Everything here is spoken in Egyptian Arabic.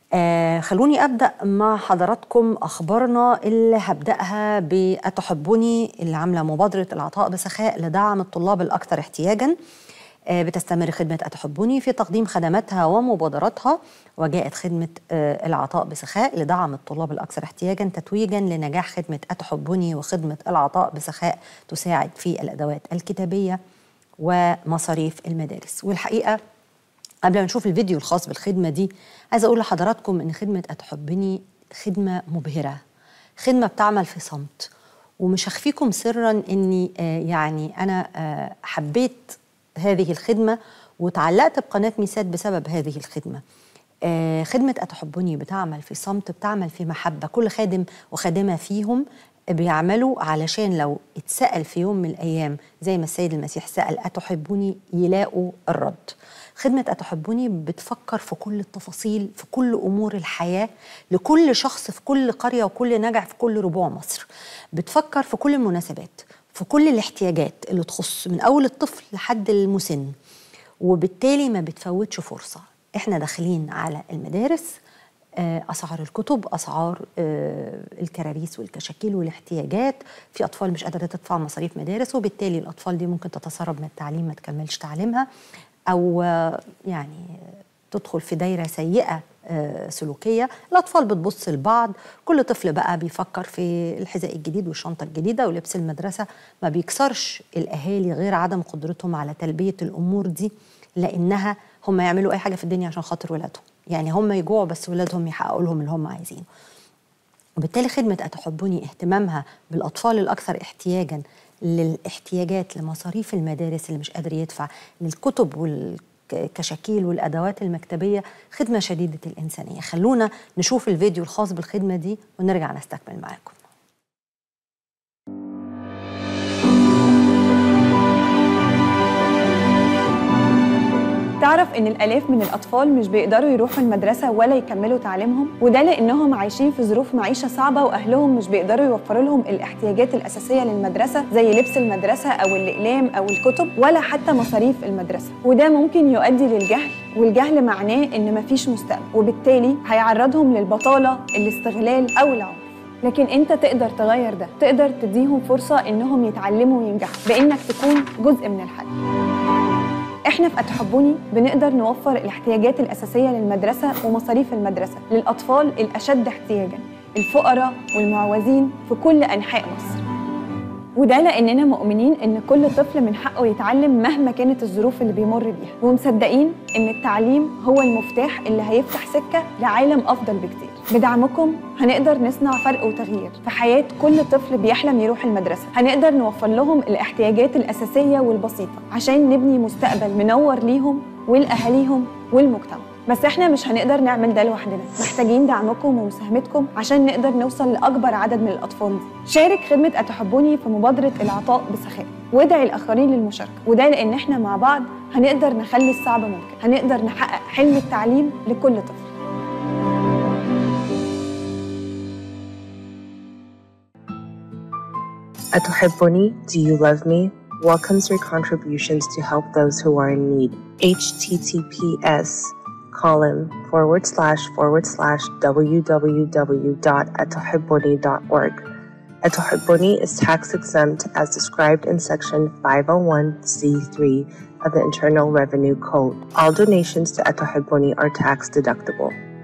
آه خلوني أبدأ مع حضراتكم أخبارنا اللي هبدأها بأتحبني اللي عاملة مبادرة العطاء بسخاء لدعم الطلاب الأكثر احتياجاً آه بتستمر خدمة أتحبني في تقديم خدماتها ومبادراتها وجاءت خدمة آه العطاء بسخاء لدعم الطلاب الأكثر احتياجا تتويجا لنجاح خدمة أتحبني وخدمة العطاء بسخاء تساعد في الأدوات الكتابية ومصاريف المدارس والحقيقة قبل ما نشوف الفيديو الخاص بالخدمة دي عايزة أقول لحضراتكم إن خدمة أتحبني خدمة مبهرة خدمة بتعمل في صمت ومش هخفيكم سرا إني آه يعني أنا آه حبيت هذه الخدمة وتعلقت بقناة ميسات بسبب هذه الخدمة آه خدمة أتحبني بتعمل في صمت بتعمل في محبة كل خادم وخادمة فيهم بيعملوا علشان لو اتسأل في يوم من الأيام زي ما السيد المسيح سأل أتحبني يلاقوا الرد خدمة أتحبني بتفكر في كل التفاصيل في كل أمور الحياة لكل شخص في كل قرية وكل نجع في كل ربوع مصر بتفكر في كل المناسبات في كل الاحتياجات اللي تخص من أول الطفل لحد المسن وبالتالي ما بتفوتش فرصة احنا داخلين على المدارس اسعار الكتب اسعار الكراريس والكشاكيل والاحتياجات في اطفال مش قادره تدفع مصاريف مدارس وبالتالي الاطفال دي ممكن تتسرب من التعليم ما تكملش تعليمها او يعني تدخل في دايره سيئه سلوكيه الاطفال بتبص لبعض كل طفل بقى بيفكر في الحذاء الجديد والشنطه الجديده ولبس المدرسه ما بيكسرش الاهالي غير عدم قدرتهم على تلبيه الامور دي لانها هم يعملوا اي حاجه في الدنيا عشان خاطر ولادهم يعني هم يجوعوا بس ولادهم يحققوا لهم اللي هم عايزينه وبالتالي خدمة أتحبني اهتمامها بالأطفال الأكثر احتياجا للاحتياجات لمصاريف المدارس اللي مش قادر يدفع للكتب والكشاكيل والأدوات المكتبية خدمة شديدة الإنسانية خلونا نشوف الفيديو الخاص بالخدمة دي ونرجع نستكمل معاكم تعرف ان الالاف من الاطفال مش بيقدروا يروحوا المدرسه ولا يكملوا تعليمهم وده لانهم عايشين في ظروف معيشه صعبه واهلهم مش بيقدروا يوفروا لهم الاحتياجات الاساسيه للمدرسه زي لبس المدرسه او الاقلام او الكتب ولا حتى مصاريف المدرسه وده ممكن يؤدي للجهل والجهل معناه ان مفيش مستقبل وبالتالي هيعرضهم للبطاله الاستغلال او العنف لكن انت تقدر تغير ده تقدر تديهم فرصه انهم يتعلموا وينجحوا بانك تكون جزء من الحل احنا في اتحبوني بنقدر نوفر الاحتياجات الاساسيه للمدرسه ومصاريف المدرسه للاطفال الاشد احتياجا الفقراء والمعوزين في كل انحاء مصر وده لاننا مؤمنين ان كل طفل من حقه يتعلم مهما كانت الظروف اللي بيمر بيها ومصدقين ان التعليم هو المفتاح اللي هيفتح سكه لعالم افضل بكتير بدعمكم هنقدر نصنع فرق وتغيير في حياة كل طفل بيحلم يروح المدرسة هنقدر نوفر لهم الاحتياجات الأساسية والبسيطة عشان نبني مستقبل منور ليهم ولأهاليهم والمجتمع بس احنا مش هنقدر نعمل ده لوحدنا محتاجين دعمكم ومساهمتكم عشان نقدر نوصل لأكبر عدد من الأطفال دي شارك خدمة أتحبوني في مبادرة العطاء بسخاء وادعي الآخرين للمشاركة وده لأن احنا مع بعض هنقدر نخلي الصعب ممكن هنقدر نحقق حلم التعليم لكل طفل Atuhibboni, do you love me? Welcomes your contributions to help those who are in need. https column forward slash forward slash www.atuhibboni.org. Atuhibboni is tax exempt as described in section 501c3 of the Internal Revenue Code. All donations to Atuhibboni are tax deductible.